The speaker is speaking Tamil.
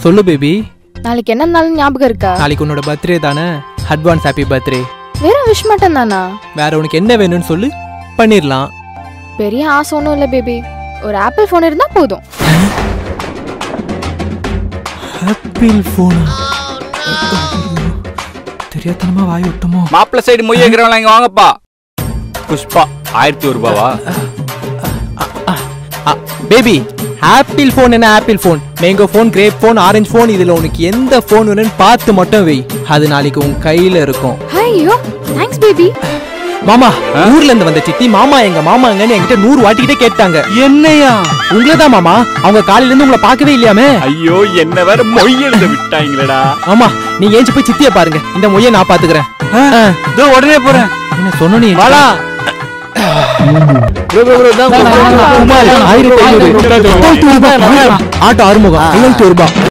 சொல்லு பேபி நாளைக்கு என்ன நாள் ஞாபகம் இருக்கா நாளைக்கு உன்னோட பர்த்டே தானே அட்வான்ஸ் ஹாப்பி பர்த்டே வேற விஷ் மட்டும் தானா வேற உனக்கு என்ன வேணும்னு சொல்லு பண்ணிடலாம் பெரிய ஆசை ஒன்றும் இல்லை பேபி ஒரு ஆப்பிள் ஃபோன் இருந்தா போதும் ஆப்பிள் ஃபோனா தெரியாதனமா வாய் விட்டோமோ மாப்பிள்ள சைடு மொய் வைக்கிறவங்க இங்க வாங்கப்பா புஷ்பா ஆயிரத்தி ஒரு ரூபாவா பேபி ஆப்பிள் ஃபோன் என்ன apple phone mango phone grape phone orange phone இதுல உனக்கு எந்த ஃபோன் வேணும்னு பார்த்து மட்டும் வை அது நாளைக்கு உன் கையில இருக்கும் ஐயோ தேங்க்ஸ் பேபி மாமா ஊர்ல இருந்து வந்த சித்தி மாமா எங்க மாமா எங்கன்னு என்கிட்ட நூறு வாட்டிக்கிட்டே கேட்டாங்க என்னையா உங்களதான் மாமா அவங்க காலையில இருந்து உங்களை பார்க்கவே இல்லையாமே ஐயோ என்ன வேற மொய் எழுத விட்டாங்களேடா ஆமா நீங்க ஏஞ்சி போய் சித்திய பாருங்க இந்த மொய்யை நான் பாத்துக்கிறேன் ஆ, இதோ உடனே போறேன் என்ன சொன்னோனே வாடா ஆயிரத்தி ஐநூறு ஆட்டோ அறுமுகம் ஐநூத்தி ரூபாய்